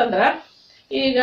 ಅಂತಂದ್ರ ಈಗ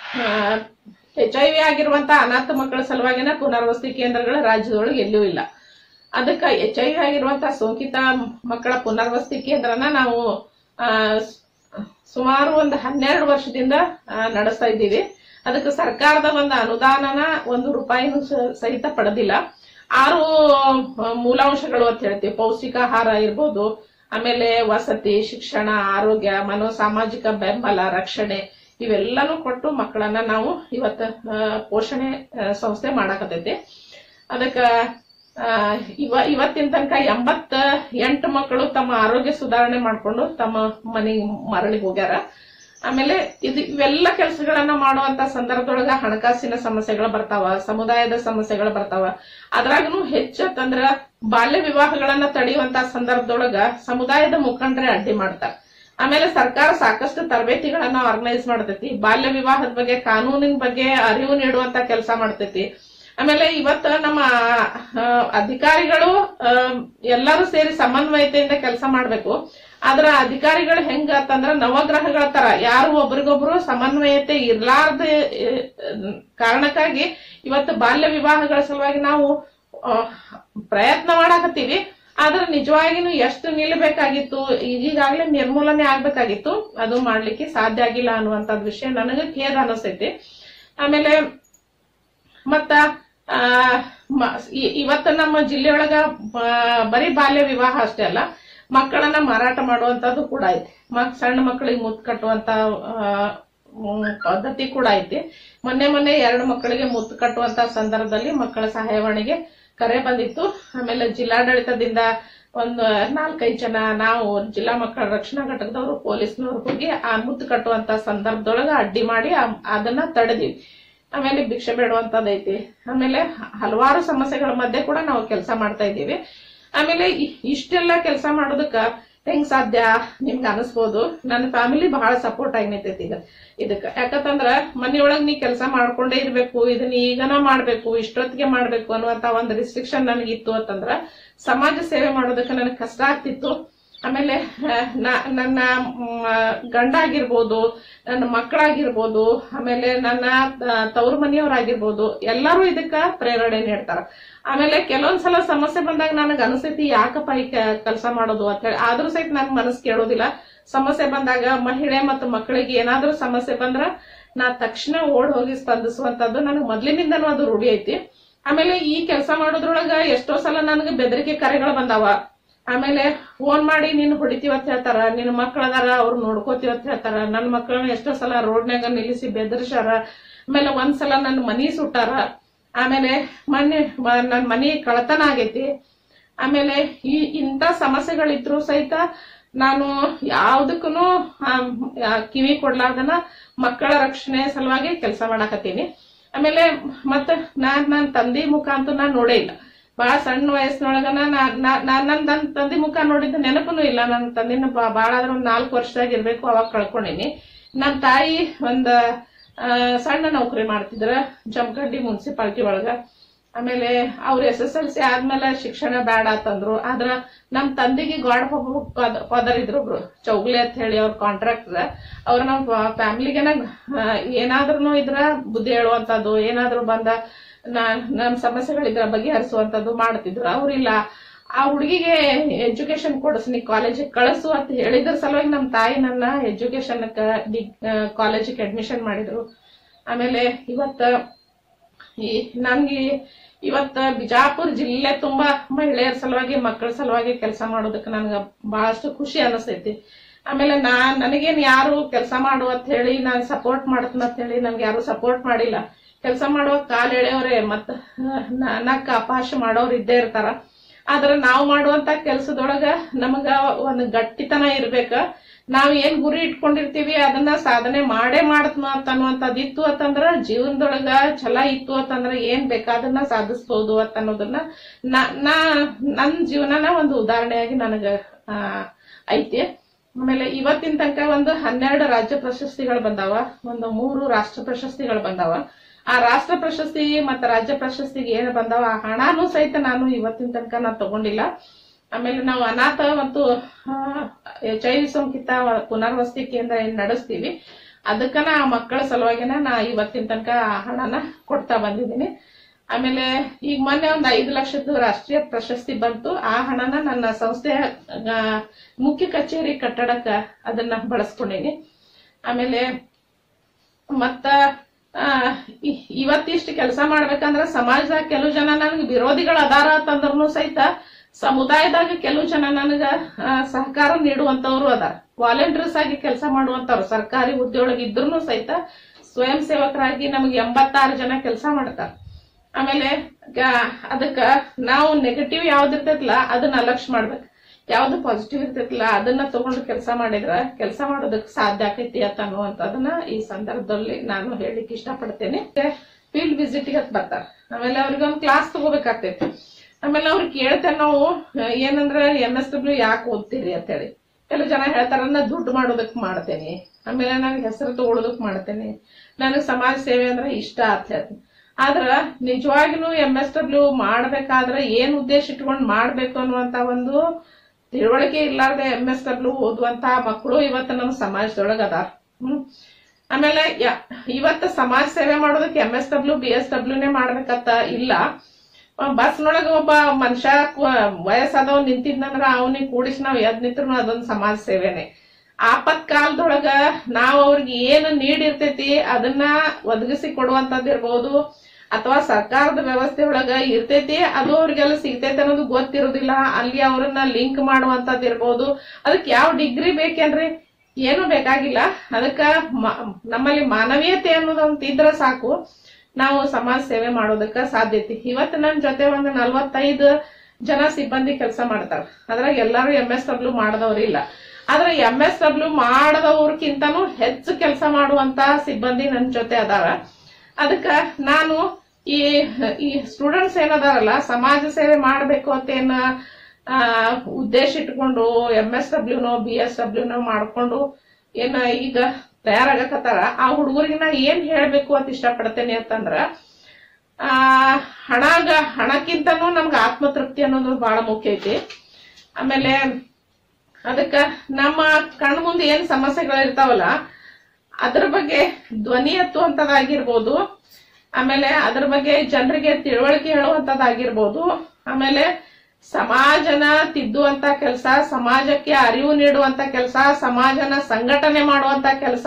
H I V ಆಗಿರುವಂತ ಅನಾಥ ಮಕ್ಕಳ ಸಲುವಾಗಿನ ಪುನರ್ವಸತಿ ಕೇಂದ್ರಗಳು ರಾಜ್ಯದೊಳಗೆ ಎಲ್ಲೂ ಇಲ್ಲ ಅದಕ್ಕೆ ಎಚ್ ಐ ವಿ ಆಗಿರುವಂತ ಸೋಂಕಿತ ಮಕ್ಕಳ ಪುನರ್ವಸತಿ ಕೇಂದ್ರನ ನಾವು ಆ, ಸ್- ಸುಮಾರು ಒಂದು ಹನ್ನೆರಡು ವರ್ಷದಿಂದ ಆ, ನಡೆಸ್ತಾ ಇದ್ದೀವಿ ಅದಕ್ಕೆ ಸರ್ಕಾರದ ಒಂದು ಅನುದಾನನ ಒಂದು ರೂಪಾಯಿನೂ ಸ- ಸಹಿತ ಪಡೆದಿಲ್ಲ ಆರು ಆ, ಮೂಲಾಂಶಗಳು ಅಂತ ಹೇಳ್ತೀವಿ ಪೌಷ್ಟಿಕಾಹಾರ ಇರ್ಬೋದು ಆಮೇಲೆ ವಸತಿ ಶಿಕ್ಷಣ ಆರೋಗ್ಯ ಮನೋ ಸಾಮಾಜಿಕ ಬೆಂಬಲ ರಕ್ಷಣೆ ಇವೆಲ್ಲನೂ ಕೊಟ್ಟು ಮಕ್ಕಳನ್ನ ನಾವು ಇವತ್ತ ಆ, ಪೋಷಣೆ ಆ, ಸಂಸ್ಥೆ ಮಾಡಾಕತೈತಿ ಅದಕ್ಕ ಆ, ಇವ ಇವತ್ತಿನ ತನಕ ಎಂಬತ್ತ ಎಂಟು ಮಕ್ಕಳು ತಮ್ಮ ಆರೋಗ್ಯ ಸುಧಾರಣೆ ಮಾಡ್ಕೊಂಡು ತಮ್ಮ ಮನೆಗೆ ಮರಳಿಗೆ ಹೋಗ್ಯಾರ ಆಮೇಲೆ ಇದು ಇವೆಲ್ಲ ಕೆಲಸಗಳನ್ನ ಮಾಡುವಂತ ಸಂದರ್ಭದೊಳಗ ಹಣಕಾಸಿನ ಸಮಸ್ಯೆಗಳು ಬರ್ತಾವ ಸಮುದಾಯದ ಸಮಸ್ಯೆಗಳು ಬರ್ತಾವ ಅದ್ರಾಗನು ಹೆಚ್ಚತ್ತಂದ್ರ ಬಾಲ್ಯ ವಿವಾಹಗಳನ್ನ ತಡೆಯುವಂತ ಸಂದರ್ಭದೊಳಗ ಸಮುದಾಯದ ಮುಖಂಡರೇ ಅಡ್ಡಿ ಮಾಡ್ತಾರ ಆಮೇಲೆ ಸರ್ಕಾರ ಸಾಕಷ್ಟು ತರಬೇತಿಗಳನ್ನ ಆರ್ಗನೈಸ್ ಮಾಡ್ತೈತಿ ಬಾಲ್ಯ ವಿವಾಹದ ಬಗ್ಗೆ ಕಾನೂನಿನ ಬಗ್ಗೆ ಅರಿವು ನೀಡುವಂತ ಕೆಲಸ ಮಾಡ್ತೈತಿ ಆಮೇಲೆ ಇವತ್ತು ನಮ್ಮ ಆ, ಅಧಿಕಾರಿಗಳು ಆ, ಎಲ್ಲರೂ ಸೇರಿ ಸಮನ್ವಯತೆಯಿಂದ ಕೆಲಸ ಮಾಡ್ಬೇಕು ಆದ್ರ ಅಧಿಕಾರಿಗಳು ಹೆಂಗ ಅಂತಂದ್ರ ನವಗ್ರಹಗಳ ತರ ಯಾರು ಒಬ್ರಿಗೊಬ್ರು ಸಮನ್ವಯತೆ ಇರ್ಲಾರ್ದ ಆ, ಕಾರಣಕ್ಕಾಗಿ ಇವತ್ತು ಬಾಲ್ಯ ವಿವಾಹಗಳ ಸಲುವಾಗಿ ನಾವು ಆ, ಪ್ರಯತ್ನ ಮಾಡಾಕತ್ತೀವಿ ಆದ್ರೆ ನಿಜವಾಗಿನೂ ಎಷ್ಟು ನಿಲ್ಲಬೇಕಾಗಿತ್ತು ಈಗಾಗಲೇ ನಿರ್ಮೂಲನೆ ಆಗ್ಬೇಕಾಗಿತ್ತು ಅದು ಮಾಡ್ಲಿಕ್ಕೆ ಸಾಧ್ಯ ಆಗಿಲ್ಲ ಅನ್ನುವಂಥದ್ದು ವಿಷಯ ನನಗೆ ಖೇದ ಅನಿಸ್ತೈತಿ ಆಮೇಲೆ ಮತ್ತ ಆ, ಮ- ಇ- ಇವತ್ತು ನಮ್ಮ ಜಿಲ್ಲೆಯೊಳಗ ಬ- ಬರೀ ಬಾಲ್ಯ ವಿವಾಹ ಅಷ್ಟೇ ಅಲ್ಲ ಮಕ್ಕಳನ್ನ ಮಾರಾಟ ಮಾಡುವಂತದ್ದು ಕೂಡ ಐತಿ ಮಕ್ ಸಣ್ಣ ಮಕ್ಕಳಿಗೆ ಮುತ್ತು ಕಟ್ಟುವಂತ ಆ, ಮ್, ಪದ್ಧತಿ ಕೂಡ ಐತಿ ಮೊನ್ನೆ ಮೊನ್ನೆ ಎರಡು ಮಕ್ಕಳಿಗೆ ಮುತ್ತು ಕಟ್ಟುವಂತ ಸಂದರ್ಭದಲ್ಲಿ ಮಕ್ಕಳ ಸಹಾಯವಾಣಿಗೆ ಕರೆ ಬಂದಿತ್ತು ಆಮೇಲೆ ಜಿಲ್ಲಾಡಳಿತದಿಂದ ಒಂದು ನಾಲ್ಕೈದು ಜನ ನಾವು ಜಿಲ್ಲಾ ಮಕ್ಕಳ ರಕ್ಷಣಾ ಘಟಕದವರು ಪೊಲೀಸ್ನವ್ರು ಹೋಗಿ ಆ ಮುತ್ತು ಕಟ್ಟುವಂತ ಸಂದರ್ಭದೊಳಗ ಅಡ್ಡಿ ಮಾಡಿ ಆ- ಅದನ್ನ ತಡೆದಿವಿ ಆಮೇಲೆ ಭಿಕ್ಷೆ ಬೇಡುವಂತದೈತಿ ಆಮೇಲೆ ಹ- ಹಲವಾರು ಸಮಸ್ಯೆಗಳ ಮಧ್ಯೆ ಕೂಡ ನಾವು ಕೆಲಸ ಮಾಡ್ತಾ ಇದ್ದೀವಿ ಆಮೇಲೆ ಇ- ಇಷ್ಟೆಲ್ಲ ಕೆಲಸ ಮಾಡೋದಕ್ಕ ಹೆಂಗ್ ಸಾಧ್ಯ ನಿಮ್ಗೆ ಅನಿಸ್ಬೋದು ನನ್ನ ಫ್ಯಾಮಿಲಿ ಬಹಳ ಸಪೋರ್ಟ್ ಆಗಿ ನಿಂತೈತಿ ಈಗ ಇದಕ್ಕ ಯಾಕಂತಂದ್ರ ಮನೆಯೊಳಗ್ ನೀ ಕೆಲಸ ಮಾಡ್ಕೊಂಡೇ ಇರ್ಬೇಕು ಇದನ್ನ ಈಗನ ಮಾಡ್ಬೇಕು ಇಷ್ಟೊತ್ತಿಗೆ ಮಾಡ್ಬೇಕು ಅನ್ನುವಂತ ಒಂದು ರಿಸ್ಟ್ರಿಕ್ಷನ್ ನನಗಿತ್ತು ಅಂತಂದ್ರ ಸಮಾಜ ಸೇವೆ ಮಾಡೋದಕ್ಕೆ ನನಗೆ ಕಷ್ಟ ಆಗ್ತಿತ್ತು ಆಮೇಲೆ ಆ, ನ- ನನ್ನ ಮ್, ಗಂಡ ಆಗಿರ್ಬೋದು ನನ್ನ ಮಕ್ಕಳಾಗಿರ್ಬೋದು ಆಮೇಲೆ ನನ್ನ ತ- ತವ್ರ ಮನೆಯವರಾಗಿರ್ಬೋದು ಎಲ್ಲರೂ ಇದಕ್ಕ ಪ್ರೇರಣೆ ನೀಡ್ತಾರ ಆಮೇಲೆ ಕೆಲವೊಂದ್ಸಲ ಸಮಸ್ಯೆ ಬಂದಾಗ ನನಗೆ ಅನಿಸ್ತೈತಿ ಯಾಕಪ್ಪ ಈ ಕೆಲಸ ಮಾಡೋದು ಅಂತ ಹೇಳಿ ಆದ್ರೂ ಸಹಿತ ನನ್ ಮನಸ್ಸು ಕೇಳೋದಿಲ್ಲ ಸಮಸ್ಯೆ ಬಂದಾಗ ಮಹಿಳೆ ಮತ್ತು ಮಕ್ಕಳಿಗೆ ಏನಾದ್ರೂ ಸಮಸ್ಯೆ ಬಂದ್ರ ನಾ ತಕ್ಷಣ ಓಡ್ ಹೋಗಿ ಸ್ಪಂದಿಸುವಂತದ್ದು ನನಗೆ ಮೊದ್ಲಿನಿಂದನೂ ಅದು ರೂಢಿ ಐತಿ ಆಮೇಲೆ ಈ ಕೆಲಸ ಮಾಡೋದ್ರೊಳಗ ಎಷ್ಟೋ ಸಲ ನನಗೆ ಬೆದರಿಕೆ ಕರೆಗಳು ಬಂದಾವ ಆಮೇಲೆ ಫೋನ್ ಮಾಡಿ ನೀನು ಹೊಡಿತೀವತ್ ಹೇಳ್ತಾರ ನಿನ್ನ ಮಕ್ಕಳದಾರ ಅವ್ರು ನೋಡ್ಕೋತೀವತ್ ಹೇಳ್ತಾರ ನನ್ನ ಮಕ್ಕಳನ್ನ ಎಷ್ಟೋ ಸಲ ರೋಡ್ನ್ಯಾಗ ನಿಲ್ಲಿಸಿ ಬೆದರ್ಸ್ಯಾರ ಆಮೇಲೆ ಒಂದ್ಸಲ ನನ್ನ ಮನಿ ಸುಟ್ಟಾರ ಆಮೇಲೆ ಮೊನ್ನೆ ಮ- ನನ್ ಮನಿ ಕಳತನ ಆಗೈತಿ ಆಮೇಲೆ ಈ ಇಂಥ ಸಮಸ್ಯೆಗಳಿದ್ರು ಸಹಿತ ನಾನು ಯಾವ್ದಕ್ಕೂ ಕಿವಿ ಕೊಡ್ಲಾರ್ದನ ಮಕ್ಕಳ ರಕ್ಷಣೆ ಸಲುವಾಗಿ ಕೆಲಸ ಮಾಡಾಕತ್ತೀನಿ ಆಮೇಲೆ ಮತ್ತ ನಾನ್ ನನ್ನ ತಂದೆ ಮುಖ ಅಂತೂ ನಾನ್ ನೋಡೇ ಇಲ್ಲ ಬಹಳ ಸಣ್ಣ ವಯಸ್ಸಿನೊಳಗನ ನಾನ್ ನನ್ನ ತಂದೆ ಮುಖ ನೋಡಿದ ನೆನಪನು ಇಲ್ಲ ನನ್ನ ತಂದಿನ ಬಾಳ ಆದ್ರ ಒಂದ್ ನಾಲ್ಕು ವರ್ಷದಾಗ ಇರ್ಬೇಕು ಅವಾಗ ಕಳ್ಕೊಂಡೀನಿ ನನ್ನ ತಾಯಿ ಒಂದ ಆ, ಸಣ್ಣ ನೌಕರಿ ಮಾಡ್ತಿದ್ರ ಜಮಖಂಡಿ ಮುನ್ಸಿಪಾಲ್ಟಿ ಒಳಗ ಆಮೇಲೆ ಅವ್ರು ಎಸ್ ಎಸ್ ಎಲ್ ಸಿ ಆದ್ಮೇಲೆ ಶಿಕ್ಷಣ ಬೇಡ ಅಂತಂದ್ರು ಆದ್ರ ನಮ್ ತಂದೆಗೆ ಗಾಡ್ ಫಾದರ್ ಇದ್ರು ಒಬ್ರು ಚೌಗ್ಲೆ ಅಂತ ಹೇಳಿ ಅವ್ರ ಕಾಂಟ್ರಾಕ್ಟರ್ ಅವ್ರ ನಮ್ ಫ್ಯಾಮಿಲಿಗೆನ ಏನಾದ್ರೂ ಇದ್ರ ಬುದ್ಧಿ ಹೇಳುವಂತದ್ದು ಏನಾದ್ರೂ ಬಂದ ನಾ- ನಮ್ ಸಮಸ್ಯೆಗಳಿದ್ರ ಬಗೆಹರಿಸುವಂತದ್ದು ಮಾಡ್ತಿದ್ರು ಅವ್ರಿಲ್ಲ ಆ ಹುಡುಗಿಗೆ ಎಜುಕೇಶನ್ ಕೊಡಿಸ್ನಿ ಕಾಲೇಜಿಗೆ ಕಳಿಸು ಅಂತ ಹೇಳಿದ್ರ ಸಲುವಾಗಿ ನಮ್ ತಾಯಿ ನನ್ನ ಎಜುಕೇಶನ್ ಕಾಲೇಜಿಗೆ ಅಡ್ಮಿಷನ್ ಮಾಡಿದ್ರು ಆಮೇಲೆ ಇವತ್ತ ಈ ನನ್ಗೆ ಇವತ್ತ ಬಿಜಾಪುರ ಜಿಲ್ಲೆ ತುಂಬಾ ಮಹಿಳೆಯರ ಸಲುವಾಗಿ ಮಕ್ಕಳ ಸಲುವಾಗಿ ಕೆಲಸ ಮಾಡೋದಕ್ಕೆ ನನ್ಗ ಬಹಳಷ್ಟು ಖುಷಿ ಅನಿಸ್ತೈತಿ ಆಮೇಲೆ ನಾ ನನಗೇನ್ ಯಾರು ಕೆಲಸ ಮಾಡು ಅಂತ ಹೇಳಿ ನಾನ್ ಸಪೋರ್ಟ್ ಮಾಡ್ತೀನಿ ಅಂತ ಹೇಳಿ ನನ್ಗೆ ಯಾರು ಸಪೋರ್ಟ್ ಮಾಡಿಲ್ಲ ಕೆಲಸ ಮಾಡುವ ಕಾಲ್ ಎಳೆಯವರೇ ಮತ್ತ ನಕ್ಕ ಅಪಹಾಶ ಮಾಡೋರು ಇದ್ದೇ ಇರ್ತಾರ ಆದ್ರ ನಾವು ಮಾಡುವಂತ ಕೆಲ್ಸದೊಳಗ ನಮಗ ಒಂದು ಗಟ್ಟಿತನ ಇರ್ಬೇಕ ನಾವ್ ಏನ್ ಗುರಿ ಇಟ್ಕೊಂಡಿರ್ತೀವಿ ಅದನ್ನ ಸಾಧನೆ ಮಾಡೇ ಮಾಡತ್ನ ಅಂತ ಅನ್ನುವಂಥದ್ದು ಇತ್ತು ಅಂತಂದ್ರ ಜೀವನದೊಳಗ ಛಲ ಇತ್ತು ಅಂತಂದ್ರ ಏನ್ ಬೇಕಾದನ್ನ ಸಾಧಿಸ್ಬೋದು ಅಂತ ಅನ್ನೋದನ್ನ ನಾ ನಾ ನನ್ ಜೀವನನ ಒಂದು ಉದಾಹರಣೆಯಾಗಿ ನನಗ ಆ, ಐತಿ ಆಮೇಲೆ ಇವತ್ತಿನ ತನಕ ಒಂದು ಹನ್ನೆರಡು ರಾಜ್ಯ ಪ್ರಶಸ್ತಿಗಳು ಬಂದಾವ ಒಂದು ಮೂರು ರಾಷ್ಟ್ರ ಪ್ರಶಸ್ತಿಗಳು ಬಂದಾವ ಆ ರಾಷ್ಟ್ರ ಪ್ರಶಸ್ತಿ ಮತ್ತೆ ರಾಜ್ಯ ಪ್ರಶಸ್ತಿಗೆ ಏನು ಬಂದಾವ ಆ ಹಣನೂ ಸಹಿತ ನಾನು ಇವತ್ತಿನ ತನಕ ನಾನು ತಗೊಂಡಿಲ್ಲ ಆಮೇಲೆ ನಾವು ಅನಾಥ ಮತ್ತು ಎಚ್ ಐ ವಿ ಸೋಂಕಿತ ಪುನರ್ವಸತಿ ಕೇಂದ್ರ ಏನ್ ನಡೆಸ್ತೀವಿ ಅದಕ್ಕನ ಆ ಮಕ್ಕಳ ಸಲುವಾಗಿನ ನಾ ಇವತ್ತಿನ ತನಕ ಆ ಹಣನ ಕೊಡ್ತಾ ಬಂದಿದ್ದೀನಿ ಆಮೇಲೆ ಈಗ ಮೊನ್ನೆ ಒಂದು ಐದು ಲಕ್ಷದ ರಾಷ್ಟ್ರೀಯ ಪ್ರಶಸ್ತಿ ಬಂತು ಆ ಹಣನ ನನ್ನ ಸಂಸ್ಥೆಯ ಆ, ಮುಖ್ಯ ಕಚೇರಿ ಕಟ್ಟಡಕ್ಕ ಅದನ್ನ ಬಳಸ್ಕೊಂಡೀನಿ ಆಮೇಲೆ ಮತ್ತ ಆ, ಇ- ಇವತ್ತಿಷ್ಟು ಕೆಲಸ ಮಾಡ್ಬೇಕಂದ್ರ ಸಮಾಜದಾಗ ಕೆಲವು ಜನ ನನಗೆ ವಿರೋಧಿಗಳು ಅದಾರ ಅಂತಂದ್ರೂ ಸಹಿತ ಸಮುದಾಯದಾಗ ಕೆಲವು ಜನ ನನಗ ಆ, ಸಹಕಾರ ನೀಡುವಂತವ್ರು ಅದಾರ ವಾಲಂಟಿಯರ್ಸ್ ಆಗಿ ಕೆಲಸ ಮಾಡುವಂತವ್ರು ಸರ್ಕಾರಿ ಉದ್ಯೋಗ ಇದ್ರೂ ಸಹಿತ ಸ್ವಯಂ ಸೇವಕರಾಗಿ ನಮಗೆ ಎಂಬತ್ತಾರು ಜನ ಕೆಲಸ ಮಾಡ್ತಾರ ಆಮೇಲೆ ಗ- ಅದಕ್ಕ ನಾವು ನೆಗೆಟಿವ್ ಯಾವ್ದು ಇರ್ತೈತಲ್ಲ ಅದನ್ನ ಅಲಕ್ಷ್ಯ ಮಾಡ್ಬೇಕು ಯಾವ್ದು ಪಾಸಿಟಿವ್ ಇರ್ತೈತಲ್ಲ ಅದನ್ನ ತಗೊಂಡು ಕೆಲಸ ಮಾಡಿದ್ರ ಕೆಲಸ ಮಾಡೋದಕ್ಕೆ ಸಾಧ್ಯ ಆಕೈತಿ ಅಂತ ಅನ್ನುವಂಥದ್ದನ್ನ ಈ ಸಂದರ್ಭದಲ್ಲಿ ನಾನು ಹೇಳಿಕ್ ಇಷ್ಟಪಡ್ತೇನೆ ಫೀಲ್ಡ್ ವಿಸಿಟ್ ಅಂತ ಬರ್ತಾರ ಆಮೇಲೆ ಅವ್ರಿಗೆ ಒಂದು ಕ್ಲಾಸ್ ತಗೋಬೇಕಾಗ್ತೈತಿ ಆಮೇಲೆ ಅವ್ರಿಗೆ ಕೇಳ್ತೇವೆ ನಾವು ಆ, ಏನಂದ್ರೆ ಎಂ ಎಸ್ ಡಬ್ಲ್ಯೂ ಯಾಕೆ ಓದ್ತೀರಿ ಅಂತೇಳಿ ಕೆಲವು ಜನ ಹೇಳ್ತಾರ ನಾ ದುಡ್ಡು ಮಾಡೋದಕ್ ಮಾಡ್ತೇನೆ ಆಮೇಲೆ ನನಗೆ ಹೆಸರು ತಗೊಳೋದಕ್ ಮಾಡ್ತೇನೆ ನನಗೆ ಸಮಾಜ ಸೇವೆ ಅಂದ್ರೆ ಇಷ್ಟ ಅಂತ ಹೇಳ್ತೀನಿ ಆದ್ರ ನಿಜವಾಗಿನೂ ಎಂ ಎಸ್ ಡಬ್ಲ್ಯೂ ಮಾಡ್ಬೇಕಾದ್ರೆ ಏನ್ ಉದ್ದೇಶ ಇಟ್ಕೊಂಡು ಮಾಡ್ಬೇಕು ಅನ್ನುವಂತ ಒಂದು ತಿಳುವಳಿಕೆ ಇರ್ಲಾರ್ದೆ ಎಂ ಎಸ್ ಡಬ್ಲ್ಯೂ ಓದುವಂತ ಮಕ್ಕಳು ಇವತ್ತು ನಮ್ಮ ಸಮಾಜದೊಳಗ ಅದಾರ ಹ್ಮ್ ಆಮೇಲೆ ಯ- ಇವತ್ತು ಸಮಾಜ ಸೇವೆ ಮಾಡೋದಕ್ಕೆ M S W B S ಡಬ್ಲ್ಯೂನೇ ಮಾಡ್ಬೇಕಂತ ಇಲ್ಲ ಬಸ್ನೊಳಗ ಒಬ್ಬ ಮನುಷ್ಯ ವಯಸ್ಸಾದವ್ ನಿಂತಿದ್ನಂದ್ರ ಅವನಿಗೆ ಕೂಡಿಸಿ ನಾವ್ ಎದ್ ನಿಂತ್ರು ಅದೊಂದು ಸಮಾಜ ಸೇವೆನೆ ಆಪತ್ ಕಾಲದೊಳಗ ನಾವ್ ಅವ್ರಿಗೆ ಏನು ನೀಡಿರ್ತೈತಿ ಅದನ್ನ ಒದಗಿಸಿ ಕೊಡುವಂತದ್ದು ಇರ್ಬೋದು ಅಥವಾ ಸರ್ಕಾರದ ವ್ಯವಸ್ಥೆ ಒಳಗ ಇರ್ತೈತಿ ಅದು ಅವ್ರಿಗೆಲ್ಲ ಸಿಗ್ತೈತಿ ಅನ್ನೋದು ಗೊತ್ತಿರೋದಿಲ್ಲ ಅಲ್ಲಿ ಅವ್ರನ್ನ ಲಿಂಕ್ ಮಾಡುವಂತದ್ದು ಇರ್ಬೋದು ಅದಕ್ಕೆ ಯಾವ ಡಿಗ್ರಿ ಬೇಕೇನ್ರಿ ಏನು ಬೇಕಾಗಿಲ್ಲ ಅದಕ್ಕ ಮ- ನಮ್ಮಲ್ಲಿ ಮಾನವೀಯತೆ ಅನ್ನೋದೊಂದು ಇದ್ರ ಸಾಕು ನಾವು ಸಮಾಜ ಸೇವೆ ಮಾಡೋದಕ್ಕ ಸಾಧ್ಯತೆ ಇವತ್ತು ನನ್ನ ಜೊತೆ ಒಂದು ನಲ್ವತ್ತೈದು ಜನ ಸಿಬ್ಬಂದಿ ಕೆಲಸ ಮಾಡ್ತಾರ ಅದ್ರಾಗ ಎಲ್ಲಾರು ಎಂ ಎಸ್ ಡಬ್ಲ್ಯೂ ಮಾಡದವ್ರಿಲ್ಲ ಆದ್ರೆ ಎಂ ಎಸ್ ಡಬ್ಲ್ಯೂ ಮಾಡದವ್ರಕ್ಕಿಂತನೂ ಹೆಚ್ಚು ಕೆಲಸ ಮಾಡುವಂತ ಸಿಬ್ಬಂದಿ ನನ್ನ ಜೊತೆ ಅದಾರ ಅದಕ್ಕ ನಾನು ಈ ಈ ಸ್ಟೂಡೆಂಟ್ಸ್ ಏನದಾರಲ್ಲ ಸಮಾಜ ಸೇವೆ ಮಾಡ್ಬೇಕು ಅಂತ ಏನ ಆ, ಉದ್ದೇಶ ಇಟ್ಕೊಂಡು ಎಂ ಎಸ್ ಡಬ್ಲ್ಯೂನೋ ಬಿ ಎಸ್ ಡಬ್ಲ್ಯೂನೋ ಮಾಡ್ಕೊಂಡು ಏನ ಈಗ ತಯಾರಾಗಕತ್ತಾರ ಆ ಹುಡುಗರಿಗೆ ನಾ ಏನ್ ಹೇಳ್ಬೇಕು ಅಂತ ಇಷ್ಟಪಡ್ತೇನೆ ಅಂತಂದ್ರ ಆ ಹಣಗ ಹಣಕ್ಕಿಂತನೂ ನಮ್ಗೆ ಆತ್ಮತೃಪ್ತಿ ಅನ್ನೋದು ಬಹಳ ಮುಖ್ಯ ಐತಿ ಆಮೇಲೆ ಅದಕ್ಕ ನಮ್ಮ ಕಣ್ಣು ಮುಂದೆ ಏನ್ ಸಮಸ್ಯೆಗಳಿರ್ತಾವಲ್ಲ ಅದ್ರ ಬಗ್ಗೆ ಧ್ವನಿ ಎತ್ತುವಂತದ್ದಾಗಿರ್ಬೋದು ಆಮೇಲೆ ಅದ್ರ ಬಗ್ಗೆ ಜನರಿಗೆ ತಿಳುವಳಿಕೆ ಹೇಳುವಂತದ್ದಾಗಿರ್ಬೋದು ಆಮೇಲೆ ಸಮಾಜನ ತಿದ್ದುವಂತ ಕೆಲಸ ಸಮಾಜಕ್ಕೆ ಅರಿವು ನೀಡುವಂತ ಕೆಲಸ ಸಮಾಜನ ಸಂಘಟನೆ ಮಾಡುವಂತ ಕೆಲಸ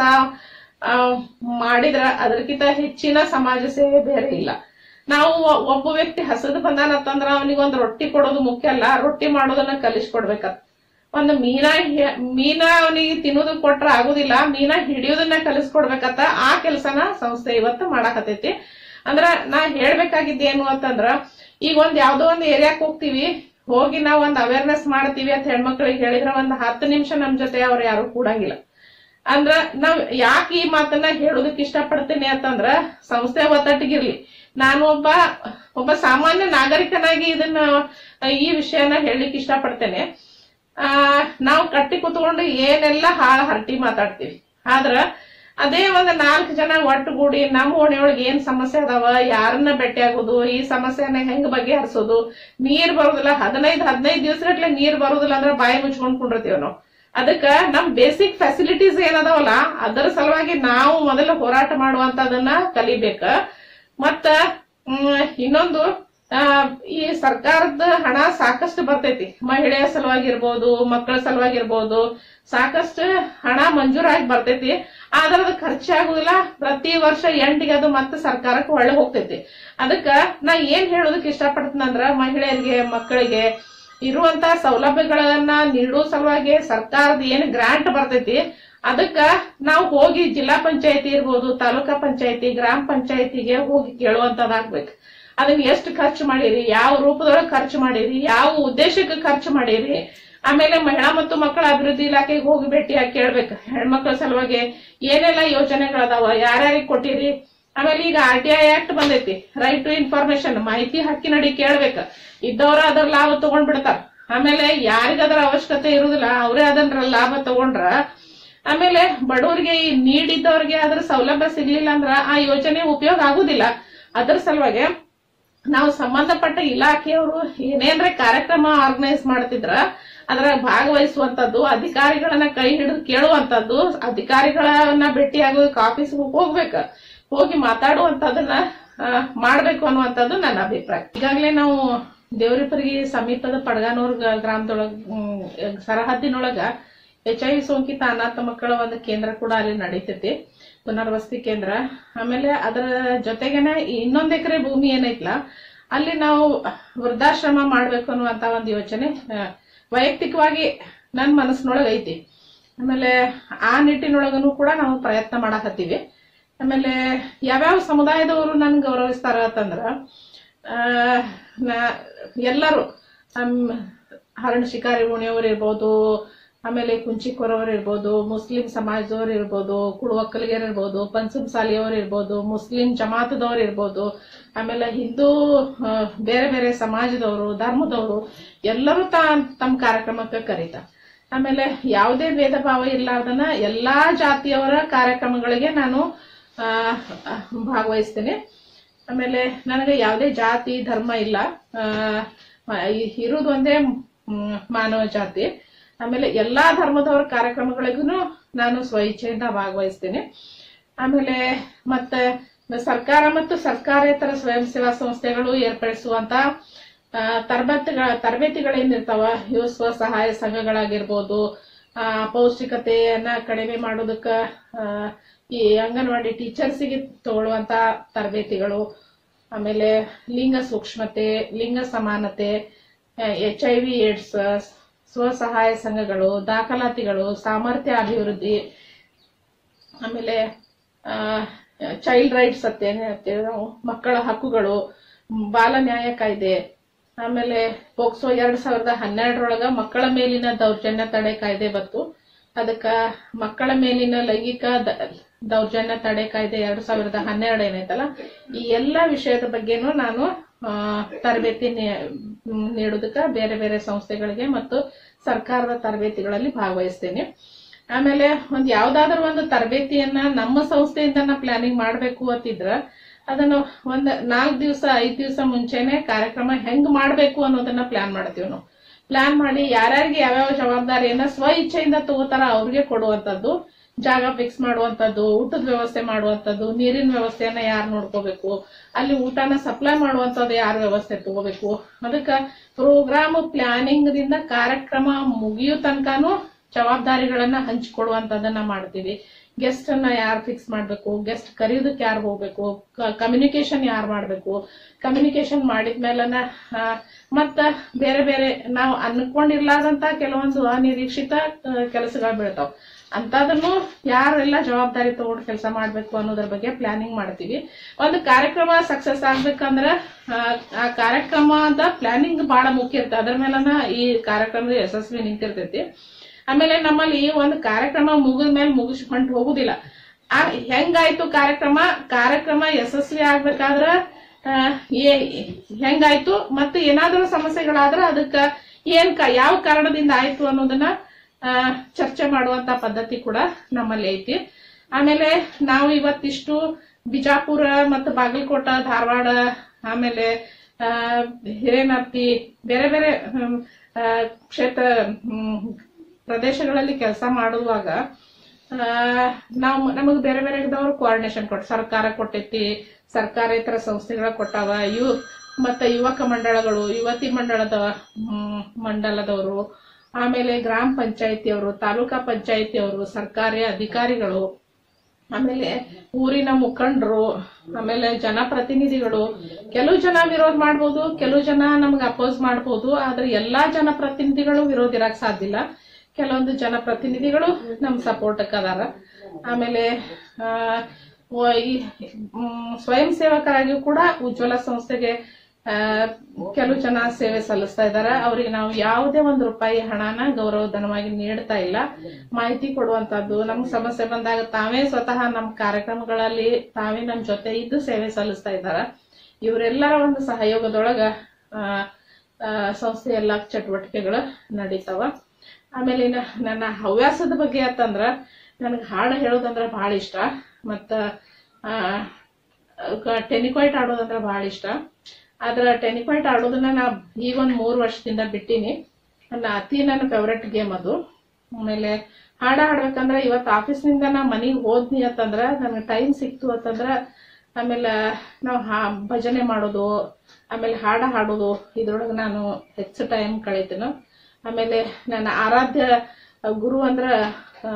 ಮಾಡಿದ್ರ ಅದಕ್ಕಿಂತ ಹೆಚ್ಚಿನ ಸಮಾಜ ಸೇವೆ ಬೇರೆ ಇಲ್ಲ ನಾವು ಒ- ಒಬ್ಬ ವ್ಯಕ್ತಿ ಹಸದು ಬಂದಾನಂತಂದ್ರ ಅವನಿಗೆ ಒಂದು ರೊಟ್ಟಿ ಕೊಡೋದು ಮುಖ್ಯ ಅಲ್ಲ ರೊಟ್ಟಿ ಮಾಡೋದನ್ನ ಕಲಿಸ್ಕೊಡ್ಬೇಕಂತ ಒಂದು ಮೀನಾ ಹೆ- ಮೀನಾ ಅವನಿಗೆ ತಿನ್ನೋದು ಕೊಟ್ರ ಆಗುದಿಲ್ಲ ಮೀನಾ ಹಿಡಿಯೋದನ್ನ ಕಲಿಸ್ಕೊಡ್ಬೇಕಂತ ಆ ಕೆಲಸನ ಸಂಸ್ಥೆ ಇವತ್ತು ಮಾಡಾಕತೈತಿ ಅಂದ್ರ ನಾ ಹೇಳ್ಬೇಕಾಗಿದ್ದೇನು ಅಂತಂದ್ರ ಈಗ ಒಂದ್ ಯಾವ್ದೋ ಒಂದ್ ಏರಿಯಾಕ್ ಹೋಗ್ತೀವಿ ಹೋಗಿ ನಾವ್ ಒಂದ್ ಅವೇರ್ನೆಸ್ ಮಾಡ್ತೀವಿ ಅಂತ ಹೆಣ್ಮಕ್ಳಿಗೆ ಹೇಳಿದ್ರ ಒಂದ್ ಹತ್ತು ನಿಮಿಷ ನಮ್ ಜೊತೆ ಅವ್ರು ಯಾರು ಕೂಡಂಗಿಲ್ಲ ಅಂದ್ರ ನಾವ್ ಯಾಕೆ ಈ ಮಾತನ್ನ ಹೇಳೋದಕ್ಕೆ ಇಷ್ಟಪಡ್ತೀನಿ ಅಂತಂದ್ರ ಸಂಸ್ಥೆ ಒತ್ತಟ್ಟಿಗಿರ್ಲಿ ನಾನು ಒಬ್ಬ ಒಬ್ಬ ಸಾಮಾನ್ಯ ನಾಗರಿಕನಾಗಿ ಇದನ್ನ ಈ ವಿಷಯನ ಹೇಳಲಿಕ್ಕೆ ಇಷ್ಟಪಡ್ತೇನೆ ಆ ನಾವು ಕಟ್ಟಿ ಕುತ್ಕೊಂಡು ಏನೆಲ್ಲ ಹಾಳ ಹರಟಿ ಮಾತಾಡ್ತೀವಿ ಆದ್ರ ಅದೇ ಒಂದ್ ನಾಲ್ಕು ಜನ ಒಟ್ಟುಗೂಡಿ ನಮ್ಮ ಓಣಿಯೊಳಗೆ ಏನ್ ಸಮಸ್ಯೆ ಅದಾವ ಯಾರನ್ನ ಭೇಟಿ ಆಗೋದು ಈ ಸಮಸ್ಯೆನ ಹೆಂಗ್ ಬಗೆಹರಿಸೋದು ನೀರ್ ಬರೋದಿಲ್ಲ ಹದಿನೈದು ಹದಿನೈದು ದಿವಸಗಟ್ಲೆ ನೀರ್ ಬರೋದಿಲ್ಲ ಅಂದ್ರೆ ಬಾಯಿ ಮುಚ್ಕೊಂಡ್ ಕುಂಡಿರ್ತೀವಿ ನಾವು ಅದಕ್ಕ ನಮ್ ಬೇಸಿಕ್ ಫೆಸಿಲಿಟೀಸ್ ಏನದಾವಲ್ಲ ಅದರ ಸಲುವಾಗಿ ನಾವು ಮೊದಲು ಹೋರಾಟ ಮಾಡುವಂತದನ್ನ ಕಲಿಬೇಕ ಮತ್ತ ಹ್ಮ್, ಇನ್ನೊಂದು ಆ, ಈ ಸರ್ಕಾರದ ಹಣ ಸಾಕಷ್ಟು ಬರ್ತೈತಿ ಮಹಿಳೆಯ ಸಲುವಾಗಿರ್ಬೋದು ಮಕ್ಕಳ ಸಲುವಾಗಿರ್ಬೋದು ಸಾಕಷ್ಟು ಹಣ ಮಂಜೂರಾಗಿ ಬರ್ತೈತಿ ಆದ್ರೆ ಅದು ಖರ್ಚಾಗುದಿಲ್ಲ ಪ್ರತಿ ವರ್ಷ ಎಂಟಿಗೆ ಅದು ಮತ್ತೆ ಸರ್ಕಾರಕ್ಕೆ ಒಳ್ಳೆ ಹೋಗ್ತೈತಿ ಅದಕ್ಕ ನಾ ಏನ್ ಹೇಳೋದಕ್ಕೆ ಇಷ್ಟಪಡ್ತೀನಂದ್ರ ಮಹಿಳೆಯರಿಗೆ ಮಕ್ಕಳಿಗೆ ಇರುವಂತ ಸೌಲಭ್ಯಗಳನ್ನ ನೀಡೋ ಸಲುವಾಗಿ ಸರ್ಕಾರದ ಏನ್ ಗ್ರಾಂಟ್ ಬರ್ತೈತಿ ಅದಕ್ಕ ನಾವು ಹೋಗಿ ಜಿಲ್ಲಾ ಪಂಚಾಯತಿ ಇರ್ಬೋದು ತಾಲೂಕಾ ಪಂಚಾಯತಿ ಗ್ರಾಮ ಪಂಚಾಯತಿಗೆ ಹೋಗಿ ಕೇಳುವಂತದಾಗ್ಬೇಕು ಅದನ್ನ ಎಷ್ಟು ಖರ್ಚು ಮಾಡಿರಿ ಯಾವ ರೂಪದೊಳಗೆ ಖರ್ಚು ಮಾಡಿರಿ ಯಾವ ಉದ್ದೇಶಕ್ಕೆ ಖರ್ಚು ಮಾಡಿರಿ ಆಮೇಲೆ ಮಹಿಳಾ ಮತ್ತು ಮಕ್ಕಳ ಅಭಿವೃದ್ಧಿ ಇಲಾಖೆಗೆ ಹೋಗಿ ಭೇಟಿಯಾಗಿ ಕೇಳ್ಬೇಕು ಹೆಣ್ಮಕ್ಳ ಸಲುವಾಗಿ ಏನೆಲ್ಲ ಯೋಜನೆಗಳದಾವ ಯಾರ್ಯಾರಿಗೆ ಕೊಟ್ಟಿರಿ ಆಮೇಲೆ ಈಗ ಆರ್ ಟಿ ಐ ಆಕ್ಟ್ ಬಂದೈತಿ ರೈಟ್ ಟು ಇನ್ಫಾರ್ಮೇಶನ್ ಮಾಹಿತಿ ಹಕ್ಕಿನಡಿ ಕೇಳ್ಬೇಕು ಇದ್ದವ್ರ ಅದರ ಲಾಭ ತಗೊಂಡ್ ಬಿಡ್ತಾರ ಆಮೇಲೆ ಯಾರಿಗ ಅದರ ಅವಶ್ಯಕತೆ ಇರುದಿಲ್ಲ ಅವರೇ ಅದನ್ನ ಲಾಭ ತಗೊಂಡ್ರ ಆಮೇಲೆ ಬಡವರಿಗೆ ಈ ನೀಡಿದ್ದವ್ರಿಗೆ ಅದ್ರ ಸೌಲಭ್ಯ ಸಿಗ್ಲಿಲ್ಲ ಅಂದ್ರ ಆ ಯೋಜನೆ ಉಪಯೋಗ ಆಗುದಿಲ್ಲ ಅದ್ರ ಸಲುವಾಗಿ ನಾವು ಸಂಬಂಧಪಟ್ಟ ಇಲಾಖೆಯವರು ಏನೇನ್ರೆ ಕಾರ್ಯಕ್ರಮ ಆರ್ಗನೈಸ್ ಮಾಡ್ತಿದ್ರ ಅದರ ಭಾಗವಹಿಸುವಂತದ್ದು ಅಧಿಕಾರಿಗಳನ್ನ ಕೈ ಹಿಡಿದು ಕೇಳುವಂತದ್ದು ಅಧಿಕಾರಿಗಳನ್ನ ಭೇಟಿಯಾಗೋದಕ್ಕೆ ಆಫೀಸ್ಗೆ ಹೋಗ್ಬೇಕ ಹೋಗಿ ಮಾತಾಡುವಂತದನ್ನ ಆ, ಮಾಡ್ಬೇಕು ಅನ್ನುವಂಥದ್ದು ನನ್ನ ಅಭಿಪ್ರಾಯ ಈಗಾಗಲೇ ನಾವು ದೇವರಿಪರಿಗೆ ಸಮೀಪದ ಪಡಗಾನೂರ್ ಗ- ಗ್ರಾಮದೊಳಗ ಹ್ಮ್, ಸರಹದ್ದಿನೊಳಗ ಎಚ್ ಐ ವಿ ಸೋಂಕಿತ ಅನಾಥ ಮಕ್ಕಳ ಒಂದು ಕೇಂದ್ರ ಕೂಡ ಅಲ್ಲಿ ನಡೀತೈತಿ ಪುನರ್ವಸತಿ ಕೇಂದ್ರ ಆಮೇಲೆ ಅದರ ಜೊತೆಗೇನೆ ಇನ್ನೊಂದ್ ಎಕರೆ ಭೂಮಿ ಏನೈತ್ಲ ಅಲ್ಲಿ ನಾವು ವೃದ್ಧಾಶ್ರಮ ಮಾಡ್ಬೇಕು ಅನ್ನುವಂತ ಒಂದು ಯೋಚನೆ ಆ, ವೈಯಕ್ತಿಕವಾಗಿ ನನ್ನ ಮನಸ್ಸಿನೊಳಗೆ ಐತಿ ಆಮೇಲೆ ಆ ನಿಟ್ಟಿನೊಳಗನು ಕೂಡ ನಾವು ಪ್ರಯತ್ನ ಮಾಡಕತ್ತೀವಿ ಆಮೇಲೆ ಯಾವ್ಯಾವ ಸಮುದಾಯದವರು ನನ್ ಗೌರವಿಸ್ತಾರ ಅಂತಂದ್ರ ಆ, ನಾ- ಎಲ್ಲರೂ ಹಮ್- ಹರಣ ಶಿಕಾರಿ ಉಣಿಯವರು ಇರ್ಬೋದು ಆಮೇಲೆ ಕುಂಚಿಕೋರವ್ರು ಇರ್ಬೋದು ಮುಸ್ಲಿಂ ಸಮಾಜದವ್ರು ಇರ್ಬೋದು ಕುಡುವಕ್ಕಲಿಗರು ಇರ್ಬೋದು ಪಂಚಮ್ ಸಾಲಿಯವ್ರು ಇರ್ಬೋದು ಮುಸ್ಲಿಂ ಜಮಾತದವ್ರು ಇರ್ಬೋದು ಆಮೇಲೆ ಹಿಂದೂ ಆ, ಬೇರೆ ಬೇರೆ ಸಮಾಜದವರು ಧರ್ಮದವರು ಎಲ್ಲರೂ ತಾ ತಮ್ಮ ಕಾರ್ಯಕ್ರಮಕ್ಕೆ ಕರೀತಾರೆ ಆಮೇಲೆ ಯಾವುದೇ ಭೇದ ಭಾವ ಇರ್ಲಾರ್ದನ ಎಲ್ಲಾ ಜಾತಿಯವರ ಕಾರ್ಯಕ್ರಮಗಳಿಗೆ ನಾನು ಆ, ಭಾಗವಹಿಸ್ತೇನೆ ಆಮೇಲೆ ನನಗೆ ಯಾವುದೇ ಜಾತಿ ಧರ್ಮ ಇಲ್ಲ ಆ, ಇ- ಇರುವುದು ಒಂದೇ ಮ್, ಮಾನವ ಜಾತಿ ಆಮೇಲೆ ಎಲ್ಲಾ ಧರ್ಮದವರ ಕಾರ್ಯಕ್ರಮಗಳಿಗೂ ನಾನು ಸ್ವಇಚ್ಛೆಯಿಂದ ಭಾಗವಹಿಸ್ತೇನೆ ಆಮೇಲೆ ಮತ್ತೆ ಸರ್ಕಾರ ಮತ್ತು ಸರ್ಕಾರೇತರ ಸ್ವಯಂ ಸೇವಾ ಸಂಸ್ಥೆಗಳು ಏರ್ಪಡಿಸುವಂತ ಆ, ತರಬೇತಿಗಳ ತರಬೇತಿಗಳೇನಿರ್ತಾವ ಇವು ಸ್ವಸಹಾಯ ಸಂಘಗಳಾಗಿರ್ಬೋದು ಆ, ಪೌಷ್ಟಿಕತೆಯನ್ನ ಕಡಿಮೆ ಮಾಡೋದಕ್ಕ ಆ, ಈ ಅಂಗನವಾಡಿ ಟೀಚರ್ಸಿಗೆ ತಗೊಳ್ಳುವಂತ ತರಬೇತಿಗಳು ಆಮೇಲೆ ಲಿಂಗ ಸೂಕ್ಷ್ಮತೆ ಲಿಂಗ ಸಮಾನತೆ ಎಚ್ ಐ ವಿ ಏಡ್ಸ್ ಸ್ವಸಹಾಯ ಸಂಘಗಳು ದಾಖಲಾತಿಗಳು ಸಾಮರ್ಥ್ಯ ಅಭಿವೃದ್ಧಿ ಆಮೇಲೆ ಚೈಲ್ಡ್ ರೈಟ್ಸ್ ಅಂತ ಏನ್ ಹೇಳ್ತೇವೆ ನಾವು ಮಕ್ಕಳ ಹಕ್ಕುಗಳು ಮ್, ಬಾಲ ನ್ಯಾಯ ಕಾಯ್ದೆ ಆಮೇಲೆ ಪೋಕ್ಸೋ ಎರಡ್ ಸಾವಿರದ ಹನ್ನೆರಡರೊಳಗ ಮಕ್ಕಳ ಮೇಲಿನ ದೌರ್ಜನ್ಯ ತಡೆ ಕಾಯ್ದೆ ಬತ್ತು ಅದಕ್ಕ ಮಕ್ಕಳ ಮೇಲಿನ ಲೈಂಗಿಕ ದ- ದೌರ್ಜನ್ಯ ತಡೆ ಕಾಯ್ದೆ ಎರಡ್ ಸಾವಿರದ ಹನ್ನೆರಡು ಏನೈತಲ್ಲ ಈ ಎಲ್ಲಾ ವಿಷಯದ ಬಗ್ಗೆನೂ ನಾನು ಆ, ತರಬೇತಿ ನೀ- ಮ್, ನೀಡೋದಕ್ಕ ಬೇರೆ ಬೇರೆ ಸಂಸ್ಥೆಗಳಿಗೆ ಮತ್ತು ಸರ್ಕಾರದ ತರಬೇತಿಗಳಲ್ಲಿ ಭಾಗವಹಿಸ್ತೇನೆ ಆಮೇಲೆ ಒಂದ್ ಯಾವ್ದಾದ್ರು ಒಂದು ತರಬೇತಿಯನ್ನ ನಮ್ಮ ಸಂಸ್ಥೆಯಿಂದ ನಾ ಪ್ಲಾನಿಂಗ್ ಮಾಡ್ಬೇಕು ಅಂತಿದ್ರ ಅದನ್ನು ಒಂದ್ ನಾಲ್ಕ್ ದಿವಸ ಐದ್ ದಿವಸ ಮುಂಚೆನೆ ಕಾರ್ಯಕ್ರಮ ಹೆಂಗ್ ಮಾಡ್ಬೇಕು ಅನ್ನೋದನ್ನ ಪ್ಲಾನ್ ಮಾಡ್ತೀವಿ ನಾವು ಪ್ಲಾನ್ ಮಾಡಿ ಯಾರ್ಯಾರಿಗೆ ಯಾವ್ಯಾವ ಜವಾಬ್ದಾರಿಯನ್ನ ಸ್ವ ಇಚ್ಛೆಯಿಂದ ತಗೋತಾರ ಅವ್ರಿಗೆ ಕೊಡುವಂತದ್ದು ಜಾಗ ಫಿಕ್ಸ್ ಮಾಡುವಂತದ್ದು ಊಟದ ವ್ಯವಸ್ಥೆ ಮಾಡುವಂತದ್ದು ನೀರಿನ ವ್ಯವಸ್ಥೆಯನ್ನ ಯಾರು ನೋಡ್ಕೋಬೇಕು ಅಲ್ಲಿ ಊಟನ ಸಪ್ಲೈ ಮಾಡುವಂತದ್ದು ಯಾರು ವ್ಯವಸ್ಥೆ ತಗೋಬೇಕು ಅದಕ್ಕ ಪ್ರೋಗ್ರಾಮ್ ಪ್ಲಾನಿಂಗ್ ದಿಂದ ಕಾರ್ಯಕ್ರಮ ಮುಗಿಯೋ ತನಕನೂ ಜವಾಬ್ದಾರಿಗಳನ್ನ ಹಂಚಿಕೊಡುವಂತದನ್ನ ಮಾಡ್ತೀವಿ ಗೆಸ್ಟ್ ಅನ್ನ ಯಾರು ಫಿಕ್ಸ್ ಮಾಡ್ಬೇಕು ಗೆಸ್ಟ್ ಕರೆಯೋದಕ್ಕೆ ಯಾರು ಹೋಗ್ಬೇಕು ಕಮ್ಯುನಿಕೇಶನ್ ಯಾರು ಮಾಡ್ಬೇಕು ಕಮ್ಯುನಿಕೇಶನ್ ಮಾಡಿದ್ಮೇಲನ ಆ, ಮತ್ತ ಬೇರೆ ಬೇರೆ ನಾವು ಅನ್ಕೊಂಡಿರ್ಲಾರ್ದಂತ ಕೆಲವೊಂದು ಅನಿರೀಕ್ಷಿತ ಕೆಲಸಗಳು ಬೀಳ್ತಾವ ಅಂತದನ್ನು ಯಾರೆಲ್ಲ ಜವಾಬ್ದಾರಿ ತಗೊಂಡು ಕೆಲಸ ಮಾಡ್ಬೇಕು ಅನ್ನೋದ್ರ ಬಗ್ಗೆ ಪ್ಲಾನಿಂಗ್ ಮಾಡ್ತೀವಿ ಒಂದು ಕಾರ್ಯಕ್ರಮ ಸಕ್ಸಸ್ ಆಗ್ಬೇಕಂದ್ರ ಆ, ಆ ಕಾರ್ಯಕ್ರಮದ ಪ್ಲಾನಿಂಗ್ ಬಹಳ ಮುಖ್ಯ ಇರ್ತದೆ ಅದ್ರ ಮೇಲನ ಈ ಕಾರ್ಯಕ್ರಮದ ಯಶಸ್ವಿ ನಿಂತಿರ್ತೈತಿ ಆಮೇಲೆ ನಮ್ಮಲ್ಲಿ ಒಂದು ಕಾರ್ಯಕ್ರಮ ಮುಗಿದ ಮೇಲೆ ಮುಗಿಸ್ಕೊಂಡು ಹೋಗುದಿಲ್ಲ ಆ ಹೆಂಗಾಯ್ತು ಕಾರ್ಯಕ್ರಮ ಕಾರ್ಯಕ್ರಮ ಯಶಸ್ವಿ ಆಗ್ಬೇಕಾದ್ರ ಆ, ಏ- ಹೆಂಗಾಯ್ತು ಮತ್ತೆ ಏನಾದರೂ ಸಮಸ್ಯೆಗಳಾದ್ರ ಅದಕ್ಕ ಏನ್ ಕ- ಯಾವ ಕಾರಣದಿಂದ ಆಯ್ತು ಅನ್ನೋದನ್ನ ಆ, ಚರ್ಚೆ ಮಾಡುವಂತ ಪದ್ಧತಿ ಕೂಡ ನಮ್ಮಲ್ಲಿ ಐತಿ ಆಮೇಲೆ ನಾವು ಇವತ್ತಿಷ್ಟು ಬಿಜಾಪುರ ಮತ್ತು ಬಾಗಲಕೋಟ ಧಾರವಾಡ ಆಮೇಲೆ ಆ, ಹಿರೇನರ್ತಿ ಬೇರೆ ಬೇರೆ ಹ್ಮ್, ಆ, ಕ್ಷೇತ್ರ ಹ್ಮ್, ಪ್ರದೇಶಗಳಲ್ಲಿ ಕೆಲಸ ಮಾಡುವಾಗ ಆ, ನಾವು ನಮಗೆ ಬೇರೆ ಬೇರೆ ಇದ್ದವರು ಕೋಆರ್ಡಿನೇಷನ್ ಕೊಟ್ಟು ಸರ್ಕಾರ ಕೊಟ್ಟೈತಿ ಸರ್ಕಾರೇತರ ಸಂಸ್ಥೆಗಳ ಕೊಟ್ಟಾವ ಇವು ಮತ್ತೆ ಯುವಕ ಮಂಡಳಗಳು ಯುವತಿ ಮಂಡಳದ ಹ್ಮ್, ಮಂಡಲದವರು ಆಮೇಲೆ ಗ್ರಾಮ ಪಂಚಾಯತಿಯವರು ತಾಲೂಕಾ ಪಂಚಾಯತಿಯವರು ಸರ್ಕಾರಿ ಅಧಿಕಾರಿಗಳು ಆಮೇಲೆ ಊರಿನ ಮುಖಂಡರು ಆಮೇಲೆ ಜನಪ್ರತಿನಿಧಿಗಳು ಕೆಲವು ಜನ ವಿರೋಧ ಮಾಡ್ಬೋದು ಕೆಲವು ಜನ ನಮ್ಗೆ ಅಪೋಸ್ ಮಾಡ್ಬೋದು ಆದ್ರೆ ಎಲ್ಲಾ ಜನಪ್ರತಿನಿಧಿಗಳು ವಿರೋಧ ಇರಕ್ ಸಾಧ್ಯ ಇಲ್ಲ ಕೆಲವೊಂದು ಜನಪ್ರತಿನಿಧಿಗಳು ನಮ್ ಸಪೋರ್ಟ್ ಅದಾರ ಆಮೇಲೆ ಆ, ವ- ಈ ಮ್, ಸ್ವಯಂ ಸೇವಕರಾಗಿಯೂ ಕೂಡ ಉಜ್ವಲ ಸಂಸ್ಥೆಗೆ ಆ, ಕೆಲವು ಜನ ಸೇವೆ ಸಲ್ಲಿಸ್ತಾ ಇದ್ದಾರೆ ಅವರಿಗೆ ನಾವು ಯಾವುದೇ ಒಂದು ರೂಪಾಯಿ ಹಣನ ಗೌರವಧನವಾಗಿ ನೀಡ್ತಾ ಇಲ್ಲ ಮಾಹಿತಿ ಕೊಡುವಂತದ್ದು ನಮ್ಗೆ ಸಮಸ್ಯೆ ಬಂದಾಗ ತಾವೇ ಸ್ವತಃ ನಮ್ಮ ಕಾರ್ಯಕ್ರಮಗಳಲ್ಲಿ ತಾವೇ ನಮ್ಮ ಜೊತೆ ಇದ್ದು ಸೇವೆ ಸಲ್ಲಿಸ್ತಾ ಇದ್ದಾರೆ ಇವರೆಲ್ಲರ ಒಂದು ಸಹಯೋಗದೊಳಗ ಆ, ಆ, ಸಂಸ್ಥೆ ಎಲ್ಲ ಚಟುವಟಿಕೆಗಳು ನಡೀತಾವ ಆಮೇಲೆ ಇನ್ನ ನನ್ನ ಹವ್ಯಾಸದ ಬಗ್ಗೆ ಅಂತಂದ್ರ ನನಗೆ ಹಾಡು ಹೇಳೋದಂದ್ರ ಬಹಳ ಇಷ್ಟ ಮತ್ತ ಟೆನಿಕ್ವೈಟ್ ಆಡೋದಂದ್ರ ಬಹಳ ಇಷ್ಟ ಆದ್ರ ಟೆನಿಕ್ವೈಟ್ ಆಡೋದನ್ನ ನಾ ಈಗ ಒಂದ್ ಮೂರ್ ವರ್ಷದಿಂದ ಬಿಟ್ಟಿನಿ ನನ್ನ ಅತಿ ನನ್ನ ಫೇವ್ರೆಟ್ ಗೇಮ್ ಅದು ಆಮೇಲೆ ಹಾಡ ಹಾಡ್ಬೇಕಂದ್ರೆ ಇವತ್ತು ಆಫೀಸ್ನಿಂದ ನಾ ಮನೆಗೆ ಹೋದ್ನಿ ಅಂತಂದ್ರ ನನಗೆ ಟೈಮ್ ಸಿಕ್ತು ಅಂತಂದ್ರ ಆಮೇಲೆ ನಾವು ಹಾ ಭಜನೆ ಮಾಡೋದು ಆಮೇಲೆ ಹಾಡ ಹಾಡೋದು ಇದ್ರೊಳಗೆ ನಾನು ಹೆಚ್ಚು ಟೈಮ್ ಕಳೀತೀನಿ ಆಮೇಲೆ ನನ್ನ ಆರಾಧ್ಯ ಗುರು ಅಂದ್ರ ಆ,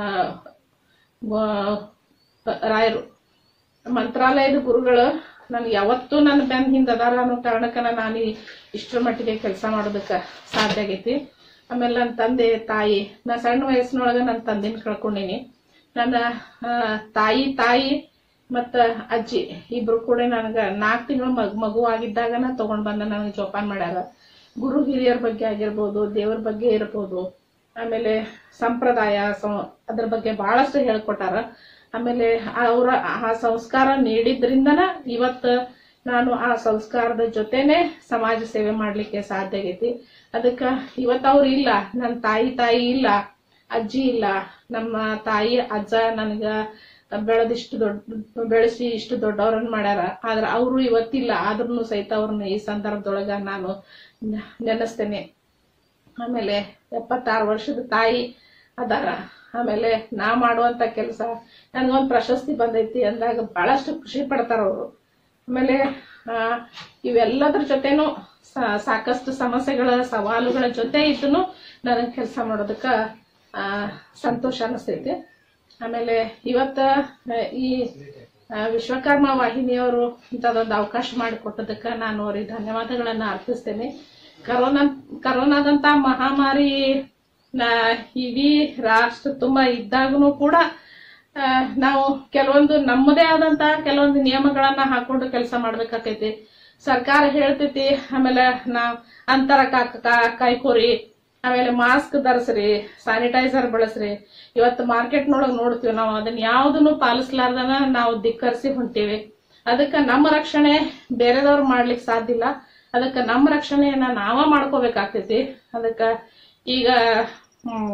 ವ- ರಾಯರು ಮಂತ್ರಾಲಯದ ಗುರುಗಳು ನನ್ಗೆ ಯಾವತ್ತೂ ನನ್ನ ಬೆನ್ ಹಿಂದೆ ಅದಾರ ಅನ್ನೋ ಕಾರಣಕ್ಕೆ ನಾನು ಈ ಇಷ್ಟರ ಮಟ್ಟಿಗೆ ಕೆಲಸ ಮಾಡೋದಕ್ಕೆ ಸಾಧ್ಯ ಆಗೈತಿ ಆಮೇಲೆ ನನ್ನ ತಂದೆ ತಾಯಿ ನಾ ಸಣ್ಣ ವಯಸ್ಸಿನೊಳಗೆ ನನ್ನ ತಂದೆನ ಕಳ್ಕೊಂಡೀನಿ ನನ್ನ ಆ, ತಾಯಿ ತಾಯಿ ಮತ್ತ ಅಜ್ಜಿ ಇಬ್ರು ಕೂಡ ನನಗೆ ನಾಲ್ಕು ತಿಂಗಳು ಮಗ್ ಮಗು ಆಗಿದ್ದಾಗನ ತಗೊಂಡ್ ಬಂದ ನನಗೆ ಜೋಪಾನ ಮಾಡ್ಯಾರ ಗುರು ಹಿರಿಯರ ಬಗ್ಗೆ ಆಗಿರ್ಬೋದು ದೇವ್ರ ಬಗ್ಗೆ ಇರ್ಬೋದು ಆಮೇಲೆ ಸಂಪ್ರದಾಯ ಸಂ- ಅದ್ರ ಬಗ್ಗೆ ಬಹಳಷ್ಟು ಹೇಳ್ಕೊಟ್ಟಾರ ಆಮೇಲೆ ಅವರ ಆ ಸಂಸ್ಕಾರ ನೀಡಿದ್ರಿಂದನ ಇವತ್ತ ನಾನು ಆ ಸಂಸ್ಕಾರದ ಜೊತೆನೆ ಸಮಾಜ ಸೇವೆ ಮಾಡ್ಲಿಕ್ಕೆ ಸಾಧ್ಯ ಆಗೈತಿ ಅದಕ್ಕ ಇವತ್ತು ಅವ್ರು ಇಲ್ಲ ನನ್ನ ತಾಯಿ ತಾಯಿ ಇಲ್ಲ ಅಜ್ಜಿ ಇಲ್ಲ ನಮ್ಮ ತಾಯಿ ಅಜ್ಜ ನನಗ ಬೆಳೆದಿಷ್ಟು ದೊಡ್ಡ ಬೆಳೆಸಿ ಇಷ್ಟು ದೊಡ್ಡವ್ರನ್ನ ಮಾಡ್ಯಾರ ಆದ್ರ ಅವರು ಇವತ್ತಿಲ್ಲ ಆದ್ರೂ ಸಹಿತ ಅವ್ರನ್ನ ಈ ಸಂದರ್ಭದೊಳಗ ನಾನು ನ- ನೆನೆಸ್ತೇನೆ ಆಮೇಲೆ ಎಪ್ಪತ್ತಾರು ವರ್ಷದ ತಾಯಿ ಅದಾರ ಆಮೇಲೆ ನಾ ಮಾಡುವಂತ ಕೆಲಸ ನನಗೊಂದು ಪ್ರಶಸ್ತಿ ಬಂದೈತಿ ಅಂದಾಗ ಬಹಳಷ್ಟು ಖುಷಿ ಪಡ್ತಾರ ಅವರು ಆಮೇಲೆ ಆ, ಇವೆಲ್ಲದ್ರ ಜೊತೆನೂ ಸಾ- ಸಾಕಷ್ಟು ಸಮಸ್ಯೆಗಳ ಸವಾಲುಗಳ ಜೊತೆ ಇದ್ದನು ನನಗೆ ಕೆಲಸ ಮಾಡೋದಕ್ಕ ಆ, ಸಂತೋಷ ಅನಿಸ್ತೈತಿ ಆಮೇಲೆ ಇವತ್ತ ಆ, ಈ ಆ, ವಿಶ್ವಕರ್ಮ ವಾಹಿನಿಯವರು ಇಂಥದ್ದೊಂದು ಅವಕಾಶ ಮಾಡಿಕೊಟ್ಟದಕ್ಕೆ ನಾನು ಅವರಿಗೆ ಧನ್ಯವಾದಗಳನ್ನ ಅರ್ಪಿಸ್ತೇನೆ ಕರೋನಾ ಕರೋನಾದಂತ ಮಹಾಮಾರಿ ನ- ಇಡೀ ರಾಷ್ಟ್ರ ತುಂಬಾ ಇದ್ದಾಗನು ಕೂಡ ಆ, ನಾವು ಕೆಲವೊಂದು ನಮ್ಮದೇ ಆದಂತ ಕೆಲವೊಂದು ನಿಯಮಗಳನ್ನ ಹಾಕೊಂಡು ಕೆಲಸ ಮಾಡ್ಬೇಕಾಕೈತಿ ಸರ್ಕಾರ ಹೇಳ್ತೈತಿ ಆಮೇಲೆ ನಾವ್ ಅಂತರ ಕಾ- ಕಾ- ಕಾಯ್ಕೋರಿ ಆಮೇಲೆ ಮಾಸ್ಕ್ ಧರಿಸ್ರಿ ಸ್ಯಾನಿಟೈಸರ್ ಬಳಸ್ರಿ ಇವತ್ತು ಮಾರ್ಕೆಟ್ನೊಳಗೆ ನೋಡ್ತೀವಿ ನಾವು ಅದನ್ನ ಯಾವ್ದನ್ನು ಪಾಲಿಸ್ಲಾರ್ದನ ನಾವು ಧಿಕ್ಕರಿಸಿ ಹೊಂಟೀವಿ ಅದಕ್ಕೆ ನಮ್ಮ ರಕ್ಷಣೆ ಬೇರೆದವ್ರು ಮಾಡ್ಲಿಕ್ಕೆ ಸಾಧ್ಯ ಇಲ್ಲ ಅದಕ್ಕೆ ನಮ್ಮ ರಕ್ಷಣೆಯನ್ನ ನಾವ ಮಾಡ್ಕೋಬೇಕಾಗ್ತೈತಿ ಅದಕ್ಕೆ ಈಗ ಹ್ಮ್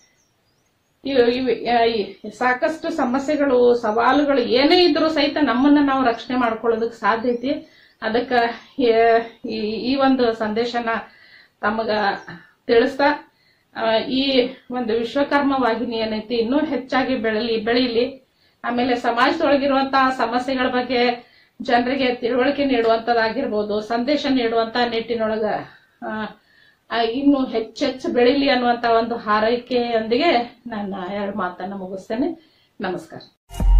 ಇವ್- ಇವ್- ಆ, ಈ ಸಾಕಷ್ಟು ಸಮಸ್ಯೆಗಳು ಸವಾಲುಗಳು ಏನೇ ಇದ್ರೂ ಸಹಿತ ನಮ್ಮನ್ನ ನಾವು ರಕ್ಷಣೆ ಮಾಡ್ಕೊಳ್ಳೋದಕ್ಕೆ ಸಾಧ್ಯ ಐತಿ ಅದಕ್ಕ ಈ- ಈ- ಈ ಒಂದು ಸಂದೇಶನ ತಮಗ ತಿಳಿಸ್ತಾ ಆ, ಈ ಒಂದು ವಿಶ್ವಕರ್ಮ ವಾಹಿನಿ ಏನೈತಿ ಇನ್ನೂ ಹೆಚ್ಚಾಗಿ ಬೆಳಲಿ ಬೆಳೀಲಿ ಆಮೇಲೆ ಸಮಾಜದೊಳಗಿರುವಂತಹ ಸಮಸ್ಯೆಗಳ ಬಗ್ಗೆ ಜನರಿಗೆ ತಿಳುವಳಿಕೆ ನೀಡುವಂತದ್ದಾಗಿರ್ಬೋದು ಸಂದೇಶ ನೀಡುವಂತ ನಿಟ್ಟಿನೊಳಗ ಆ, ಆ, ಇನ್ನು ಹೆಚ್ಚೆಚ್ಚು ಬೆಳೀಲಿ ಅನ್ನುವಂತ ಒಂದು ಹಾರೈಕೆಯೊಂದಿಗೆ ನನ್ನ ಎರಡು ಮಾತನ್ನ ಮುಗಿಸ್ತೇನೆ ನಮಸ್ಕಾರ